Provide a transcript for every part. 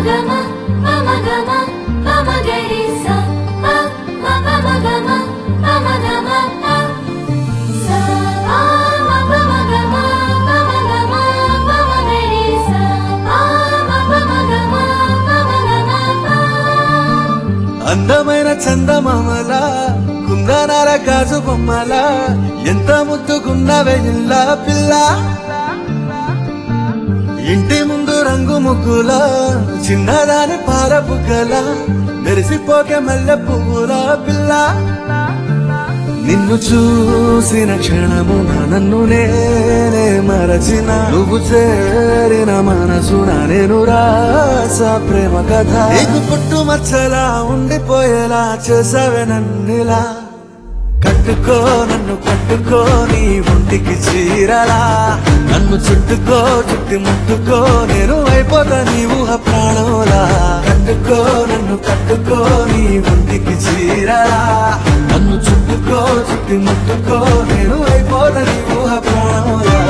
గమ పమ గమ పమ గరి స ప మ పమ గమ పమ గమ ప స ప మ పమ గమ పమ గమ పమ గరి స ప మ పమ గమ పమ గమ ప అందమైన చందమామల కుందనాల గాజు బొమ్మల ఎంత ముద్దుకున్నవే ఇల్లా పిల్ల ఇంటి ముందు రంగు ముగ్గుల చిన్నదాని పాల బుగ్గల మెరిసిపోకే మల్లె పువ్వుల పిల్ల నిన్ను చూసిన క్షణమున నన్ను నేనే మరచిన నువ్వు చేరిన మనసున నేను రాసా ప్రేమ కథ నీకు పుట్టు మచ్చలా ఉండిపోయేలా చేసావే నన్నిలా కట్టుకో నన్ను కట్టుకో నీ ఒంటికి చీరలా నన్ను చుట్టుకో చుట్టి ముట్టుకో నేను అయిపోతా నీ ఊహ ప్రాణంలా కట్టుకో నన్ను కట్టుకో నీ ఒంటికి చీరలా నన్ను చుట్టుకో చుట్టి ముట్టుకో నేను అయిపోతా నీ ఊహ ప్రాణంలా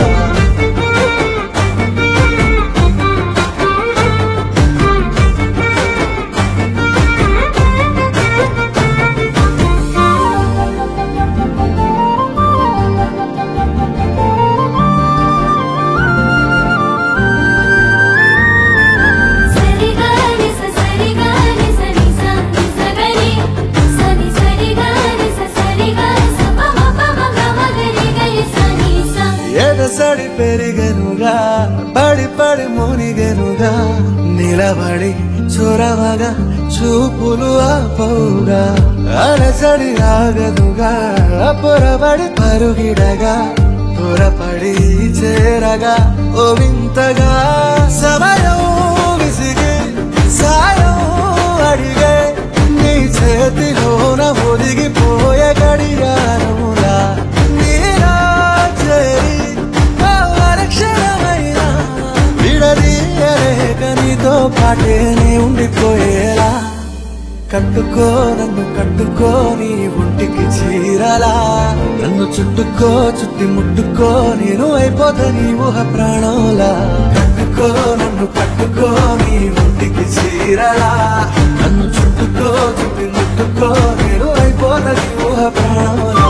సరి గరి స సరి గరి స ని స ని స గరి స ని సరి గరి స సరి గరి స ప మ ప మ గ మ గరి గరి స ని స ఎదసడి పెరిగెనుగా పడి పడి మునిగెనుగా నిలబడి చొరవగా చూపులు ఆపవుగా అలసడి ఆగదుగా పొరబడి పరుగిడగా త్వరపడి చేరగా ఓ వింతగా సమయం విసిగి సాయం అడిగే నీ చేతిలోన ఒదిగిపోయే గడియారములా నీలా చేరి ఆ అరక్షణమైన విడదీయలేక నీతో పాటేనే ఉండిపోయేలా కట్టుకో నన్ను కట్టుకో నీ ఒంటికి చీరలా నన్ను చుట్టుకో చుట్టి ముట్టుకో నేను అయిపోతా నీ ఊహ ప్రాణంలా కట్టుకో నన్ను కట్టుకో నీ ఒంటికి చీరలా నన్ను చుట్టుకో చుట్టి ముట్టుకో నేను అయిపోతా నీ ఊహ ప్రాణంలా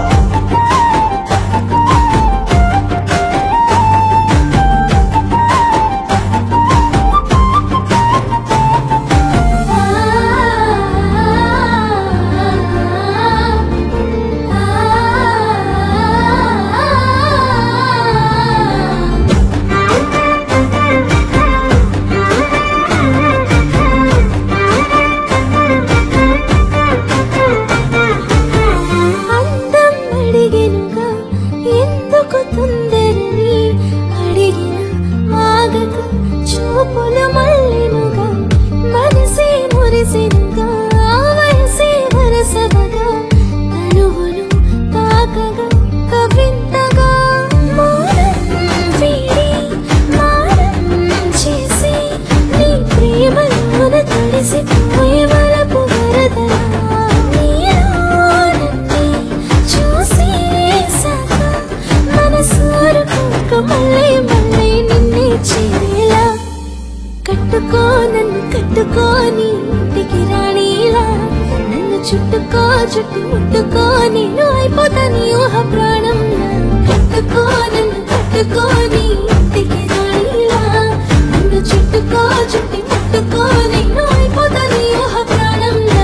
అందం అడిగెనుగా ఎందుకు తొందరని అడిగిన ఆగక చూపులు మళ్ళెనుగా మనసే మురిసెనుగా వయసే వరసవగా తనువును తాకగా కవింతగా మౌనం వీడి మారం చేసి నీ ప్రేమలోన తడిసిపోయే వలపు వరదలా నీలోనన్నే చూసి వేశాక మనసూరుకోక మళ్ళీ మళ్ళీ నిన్నే చేరేలా కట్టుకో నన్ను కట్టుకో నీ ఇంటికి రాణిలా నన్ను చుట్టుకో చుట్టు ముట్టుకో నేను అయిపోతా నీ ఊహ ప్రాణంలా కట్టుకో నన్ను కట్టుకో నీ ఇంటికి రాణిలా నన్ను చుట్టుకో చుట్టి ముట్టుకో నేను అయిపోతా నీ ఊహ ప్రాణంలా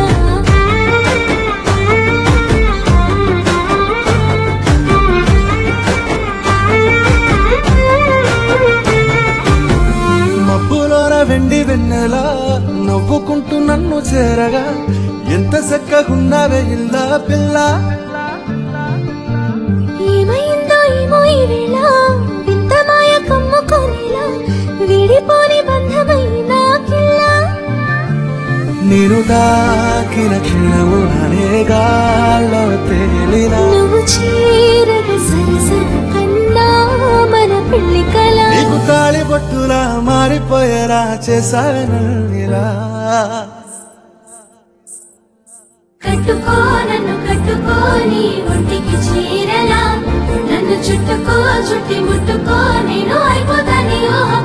మబ్బులోన వెండి వెన్నెలా నవ్వుకుంటూ నన్ను చేరగా ఎంత చక్కగున్నావే ఇల్లా పిల్ల ఏమైందో ఏమో ఈ వేళ వింత మాయ కమ్ముకొనిలా విడిపోని బంధమైన కిల్లా నేను తాకిన క్షణము గాల్లో తేలినా నువ్వు చీరగ సరసర కన్నా మన పెళ్లి కల నీకు తాళి బొట్టులా మారిపోయేలా చేశాను ఇలా కట్టుకో నన్ను కట్టుకో నీ ఒంటికి చీరలా నన్ను చుట్టుకో చుట్టి ముట్టుకో నేను అయిపోతా నీ ఊహ